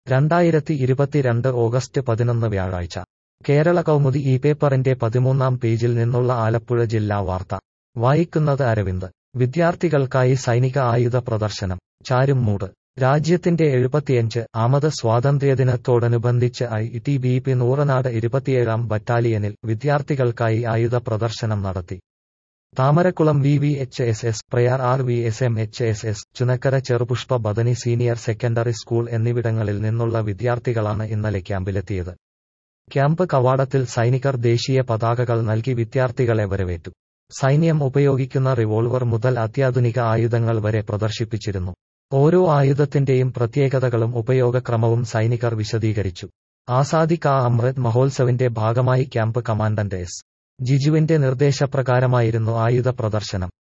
രണ്ടായിരത്തി ഇരുപത്തിരണ്ട് ഓഗസ്റ്റ് പതിനൊന്ന് വ്യാഴാഴ്ച കേരള കൗമുദി ഈ പേപ്പറിന്റെ പതിമൂന്നാം പേജിൽ നിന്നുള്ള ആലപ്പുഴ ജില്ലാ വാർത്ത വായിക്കുന്നത് അരവിന്ദ് വിദ്യാർത്ഥികൾക്കായി സൈനിക ആയുധ പ്രദർശനം ചാരുംമൂട് രാജ്യത്തിന്റെ എഴുപത്തിയഞ്ച് ആമത് സ്വാതന്ത്ര്യദിനത്തോടനുബന്ധിച്ച് I T B P Nooranad ഇരുപത്തിയേഴാം ബറ്റാലിയനിൽ വിദ്യാർത്ഥികൾക്കായി ആയുധ പ്രദർശനം നടത്തി Thamarakulam V V H S S Prayar R V S M H S S Chunakkara Cherupushpa Bethany senior secondary school എന്നിവിടങ്ങളിൽ നിന്നുള്ള വിദ്യാർത്ഥികളാണ് ഇന്നലെ ക്യാമ്പിലെത്തിയത് ക്യാമ്പ് കവാടത്തിൽ സൈനികർ ദേശീയ പതാകകൾ നൽകി വിദ്യാർത്ഥികളെ വരവേറ്റു സൈന്യം ഉപയോഗിക്കുന്ന റിവോൾവർ മുതൽ അത്യാധുനിക ആയുധങ്ങൾ വരെ പ്രദർശിപ്പിച്ചിരുന്നു ഓരോ ആയുധത്തിന്റെയും പ്രത്യേകതകളും ഉപയോഗക്രമവും സൈനികർ വിശദീകരിച്ചു ആസാദി കാ അമൃത് മഹോത്സവിന്റെ ഭാഗമായി ക്യാമ്പ് കമാൻഡന്റ് എസ് ജിജുവിന്റെ നിർദ്ദേശപ്രകാരമായിരുന്നു ആയുധ പ്രദർശനം